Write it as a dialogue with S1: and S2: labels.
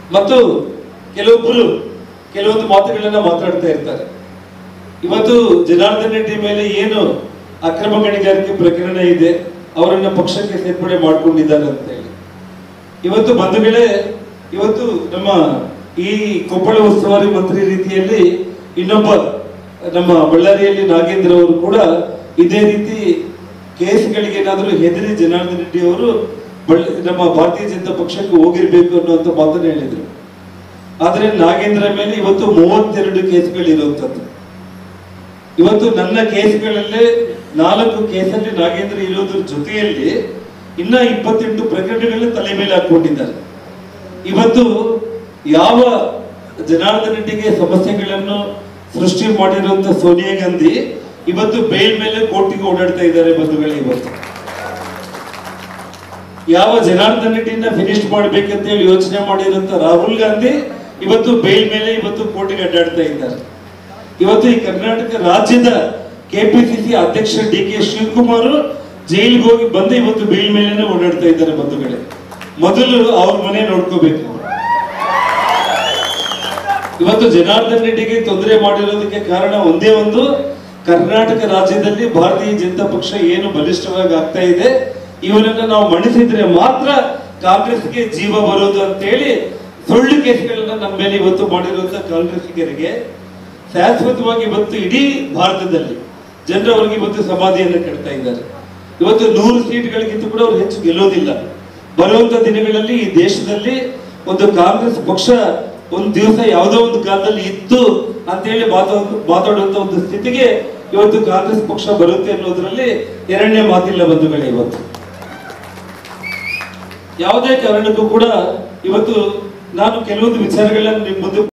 S1: ಮತ್ತು ಕೆಲವೊಬ್ಬರು ಕೆಲವೊಂದು ಮಾತುಗಳನ್ನ ಮಾತಾಡ್ತಾ ಇರ್ತಾರೆ ಇವತ್ತು ಜನಾರ್ದನ್ ರೆಡ್ಡಿ ಮೇಲೆ ಏನು ಅಕ್ರಮ ಗಣಿಗಾರಿಕೆ ಪ್ರಕರಣ ಇದೆ ಅವರನ್ನ ಪಕ್ಷಕ್ಕೆ ಸೇರ್ಪಡೆ ಮಾಡ್ಕೊಂಡಿದ್ದಾರೆ ಅಂತ ಹೇಳಿ ಇವತ್ತು ಬಂಧುಗಳೇ ಇವತ್ತು ನಮ್ಮ ಈ ಕೊಪ್ಪಳ ಉಸ್ತುವಾರಿ ಮಂತ್ರಿ ರೀತಿಯಲ್ಲಿ ಇನ್ನೊಬ್ಬ ನಮ್ಮ ಬಳ್ಳಾರಿಯಲ್ಲಿ ನಾಗೇಂದ್ರ ಅವರು ಕೂಡ ಇದೇ ರೀತಿ ಕೇಸ್ಗಳಿಗೆ ಏನಾದರೂ ಹೆದರಿ ಜನಾರ್ದನ್ ರೆಡ್ಡಿ ಅವರು ಬಳ್ಳ ನಮ್ಮ ಭಾರತೀಯ ಜನತಾ ಪಕ್ಷಕ್ಕೆ ಹೋಗಿರ್ಬೇಕು ಅನ್ನುವಂಥ ಮಾತನ್ನ ಹೇಳಿದ್ರು ಆದ್ರೆ ನಾಗೇಂದ್ರ ಮೇಲೆ ಇವತ್ತು ಮೂವತ್ತೆರಡು ಕೇಸ್ಗಳಿರುವಂಥದ್ದು ಇವತ್ತು ನನ್ನ ಕೇಸ್ಗಳಲ್ಲೇ ನಾಲ್ಕು ಕೇಸಲ್ಲಿ ನಾಗೇಂದ್ರ ಇರೋದ್ರ ಜೊತೆಯಲ್ಲಿ ಇನ್ನ ಇಪ್ಪತ್ತೆಂಟು ಪ್ರಕರಣಗಳನ್ನ ತಲೆ ಮೇಲೆ ಹಾಕೊಂಡಿದ್ದಾರೆ ಇವತ್ತು ಯಾವ ಜನಾರ್ದನ್ ರೆಡ್ಡಿಗೆ ಸಮಸ್ಯೆಗಳನ್ನು ಸೃಷ್ಟಿ ಮಾಡಿರುವಂತ ಸೋನಿಯಾ ಗಾಂಧಿ ಇವತ್ತು ಬೇಲ್ ಮೇಲೆ ಕೋರ್ಟಿಗೆ ಓಡಾಡ್ತಾ ಇದ್ದಾರೆ ಬಂಧುಗಳೇ ಇವತ್ತು ಯಾವ ಜನಾರ್ದನ್ ರೆಡ್ಡಿನ ಫಿನಿಶ್ ಮಾಡ್ಬೇಕಂತ ಹೇಳಿ ಯೋಚನೆ ಮಾಡಿರುವಂತ ರಾಹುಲ್ ಗಾಂಧಿ ಇವತ್ತು ಬೇಲ್ ಮೇಲೆ ಇವತ್ತು ಕೋರ್ಟಿಗೆ ಅಡ್ಡಾಡ್ತಾ ಇದ್ದಾರೆ ಇವತ್ತು ಈ ಕರ್ನಾಟಕ ರಾಜ್ಯದ ಕೆಪಿಸಿಸಿ ಅಧ್ಯಕ್ಷ ಡಿ ಕೆ ಶಿವಕುಮಾರ್ ಜೈಲಿಗೆ ಹೋಗಿ ಬಂದು ಇವತ್ತು ಬೇಲ್ ಮೇಲೆನೆ ಓಡಾಡ್ತಾ ಇದ್ದಾರೆ ಬಂಧುಗಳೇ ಮೊದಲು ಅವ್ರ ಮನೆ ನೋಡ್ಕೋಬೇಕು ಇವತ್ತು ಜನಾರ್ದನ್ ರೆಡ್ಡಿಗೆ ತೊಂದರೆ ಮಾಡಿರೋದಕ್ಕೆ ಕಾರಣ ಒಂದೇ ಒಂದು ಕರ್ನಾಟಕ ರಾಜ್ಯದಲ್ಲಿ ಭಾರತೀಯ ಜನತಾ ಪಕ್ಷ ಏನು ಬಲಿಷ್ಠವಾಗಿ ಆಗ್ತಾ ಇದೆ ಇವನನ್ನ ನಾವು ಮಣಿಸಿದ್ರೆ ಮಾತ್ರ ಕಾಂಗ್ರೆಸ್ಗೆ ಜೀವ ಬರೋದು ಅಂತ ಹೇಳಿ ಸುಳ್ಳು ಕೇಸ್ಗಳನ್ನ ನಮ್ಮ ಮೇಲೆ ಇವತ್ತು ಮಾಡಿರುವಂತ ಕಾಂಗ್ರೆಸ್ಸಿಗರಿಗೆ ಶಾಶ್ವತವಾಗಿ ಇವತ್ತು ಇಡೀ ಭಾರತದಲ್ಲಿ ಜನರು ಅವ್ರಿಗೆ ಇವತ್ತು ಸಮಾಧಿಯನ್ನು ಕಟ್ತಾ ಇದ್ದಾರೆ ಇವತ್ತು ನೂರು ಸೀಟ್ಗಳಿಗಿಂತ ಕೂಡ ಅವ್ರು ಹೆಚ್ಚು ಗೆಲ್ಲೋದಿಲ್ಲ ಬರುವಂತ ದಿನಗಳಲ್ಲಿ ಈ ದೇಶದಲ್ಲಿ ಒಂದು ಕಾಂಗ್ರೆಸ್ ಪಕ್ಷ ಒಂದು ದಿವಸ ಯಾವುದೋ ಒಂದು ಕಾಲದಲ್ಲಿ ಇತ್ತು ಅಂತೇಳಿ ಮಾತಾಡ ಮಾತಾಡುವಂತ ಒಂದು ಸ್ಥಿತಿಗೆ ಇವತ್ತು ಕಾಂಗ್ರೆಸ್ ಪಕ್ಷ ಬರುತ್ತೆ ಅನ್ನೋದ್ರಲ್ಲಿ ಎರಡನೇ ಮಾತಿಲ್ಲ ಬಂಧುಗಳೇ ಇವತ್ತು ಯಾವುದೇ ಕಾರಣಕ್ಕೂ ಕೂಡ ಇವತ್ತು ನಾನು ಕೆಲವೊಂದು ವಿಚಾರಗಳನ್ನ ನಿಮ್ ಮುಂದೆ